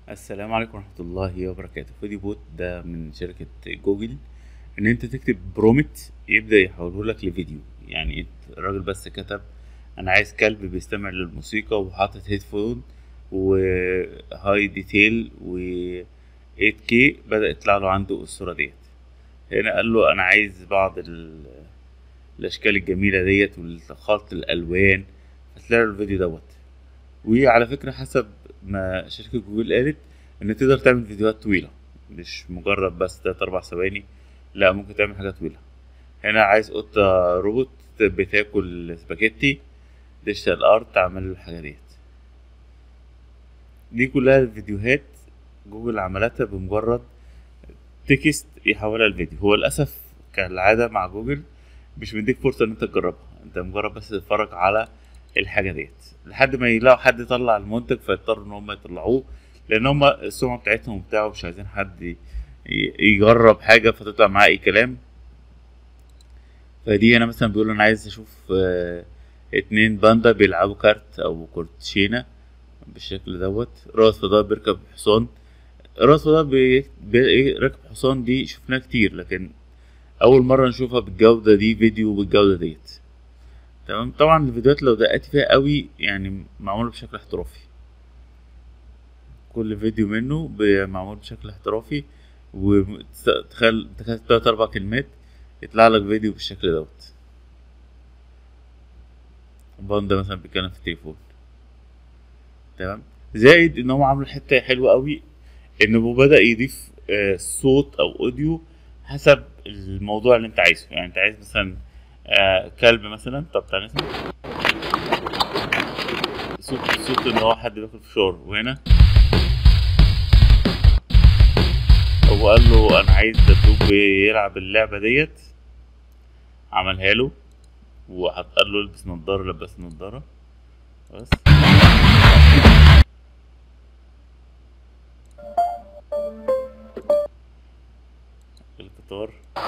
السلام عليكم ورحمة الله وبركاته فيديو بوت ده من شركة جوجل ان انت تكتب برومت يبدأ يحوله لك لفيديو يعني انت- الراجل بس كتب انا عايز كلب بيستمع للموسيقى وحاطط هيدفون وهاي ديتيل و 8K بدأ يطلع له عنده الصورة ديت هنا قال له انا عايز بعض ال- الاشكال الجميلة ديت والخلط الالوان هتلاقي الفيديو دوت وعلى فكرة حسب ما شركة جوجل قالت إن تقدر تعمل فيديوهات طويلة مش مجرد بس تلات أربع ثواني لا ممكن تعمل حاجة طويلة هنا عايز قطة روبوت بتاكل سباجيتي ديجيتال ارت تعمل له الحاجة ديت دي كلها الفيديوهات جوجل عملتها بمجرد تكست يحولها لفيديو هو للأسف كالعادة مع جوجل مش مديك فرصة إن أنت تجربها أنت مجرد بس تتفرج على الحاجة ديت لحد ما يلاقوا حد يطلع المنتج فيضطروا إن هم يطلعوه لأن هم السمعة بتاعتهم بتاعه مش عايزين حد ي- ي- يجرب حاجة فتطلع معاه أي كلام فدي أنا مثلا بيقول أنا عايز أشوف آه، اتنين باندا بيلعبوا كارت أو كوتشينة بالشكل دوت رائد فضاء بيركب حصان رائد فضاء بي- بي- راكب حصان دي شفناها كتير لكن اول مره نشوفها بالجوده دي فيديو بالجوده ديت تمام طبعا الفيديوهات لو دققت فيها قوي يعني معموله بشكل احترافي كل فيديو منه ب- معمول بشكل احترافي وتخيل تخيل تلات اربع كلمات يطلع لك فيديو بالشكل دوت باندا مثلا بيتكلم في التليفون تمام زائد ان هم عملوا حته حلوه قوي انه هو بدا يضيف آه، صوت او اوديو حسب الموضوع اللي انت عايزه يعني انت عايز مثلا آه، كلب مثلا طب تعالى نسمع صوت صوت ان هو حد بياكل فشار وهنا هو قال له انا عايز دبدوب يلعب اللعبه ديت عملها له وحط قال له البس نضاره لبس نضاره بس القطار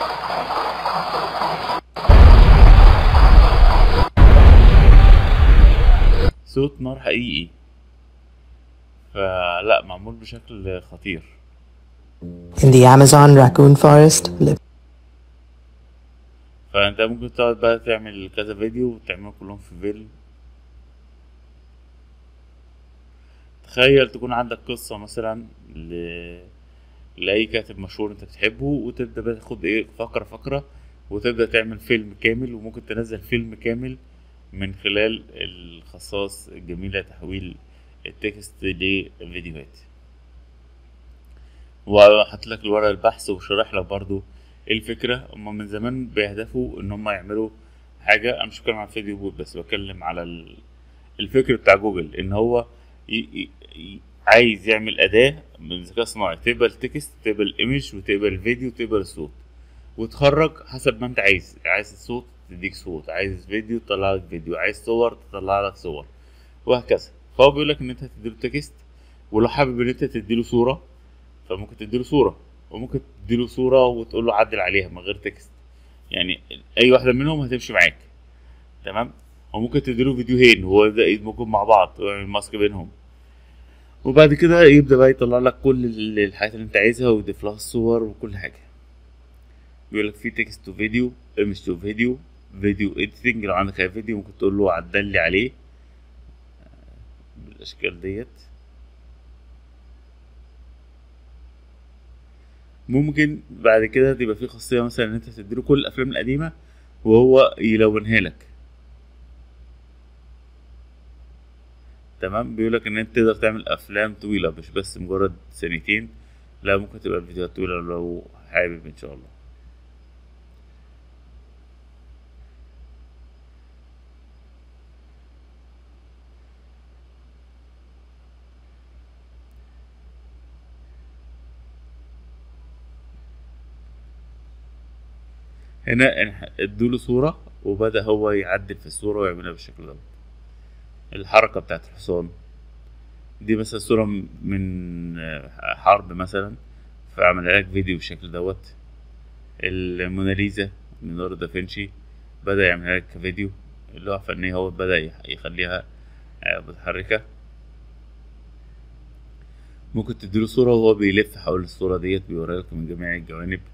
صوت نار حقيقي فلا معمول بشكل خطير In the Amazon raccoon forest live فانت ممكن تقعد بقى تعمل كذا فيديو وتعملهم كلهم في فيلم تخيل تكون عندك قصة مثلا ل... لأي كاتب مشهور انت بتحبه وتبدأ بقى تاخد ايه فقرة فقرة وتبدأ تعمل فيلم كامل وممكن تنزل فيلم كامل من خلال الخصائص الجميلة تحويل التكست لفيديوهات وحط لك الورق البحث وشرح لك برضو ايه الفكرة هما من زمان بيهدفوا ان هما يعملوا حاجة انا مش بتكلم عن فيديو بوت بس بتكلم على ال- الفكر بتاع جوجل ان هو ي... ي... ي... عايز يعمل اداة من ذكاء صناعي تقبل تكست تقبل ايمج وتقبل فيديو وتقبل صوت وتخرج حسب ما انت عايز عايز الصوت تديك صوت عايز فيديو تطلع لك فيديو عايز صور تطلع لك صور وهكذا فهو بيقول لك ان انت تديله تكست ولو حابب ان انت تديله صورة فممكن تديله صورة وممكن تديله صورة وتقول له عدل عليها من غير تكست يعني اي واحدة منهم هتمشي معاك تمام وممكن تديله فيديوهين وهو يبدأ يدمجهم مع بعض ويعمل ماسك بينهم وبعد كده يبدأ بقى يطلع لك كل ال- الحاجات اللي انت عايزها ويضيف لها الصور وكل حاجة بيقول لك في تكست تو فيديو ايمج تو فيديو فيديو اديتنج لو عندك اي فيديو ممكن تقول له عدل لي عليه بالاشكال ديت ممكن بعد كده تبقى في خاصية مثلا ان انت تديله كل الافلام القديمة وهو يلونها لك تمام بيقولك ان انت تقدر تعمل افلام طويلة مش بس مجرد ثانيتين لا ممكن تبقى فيديوهات طويلة لو حابب ان شاء الله هنا انح- ادوله صورة وبدأ هو يعدل في الصورة ويعملها بالشكل ده الحركة بتاعت الحصان دي مثلا صورة م- من آه، حرب مثلا فعمل لك فيديو بالشكل دوت الموناليزا من ليوناردو دافنشي بدأ يعمل لك فيديو اللوحة الفنية هو بدأ يح- يخليها آه، متحركة ممكن تديله صورة وهو بيلف حول الصورة ديت بيوريلك من جميع الجوانب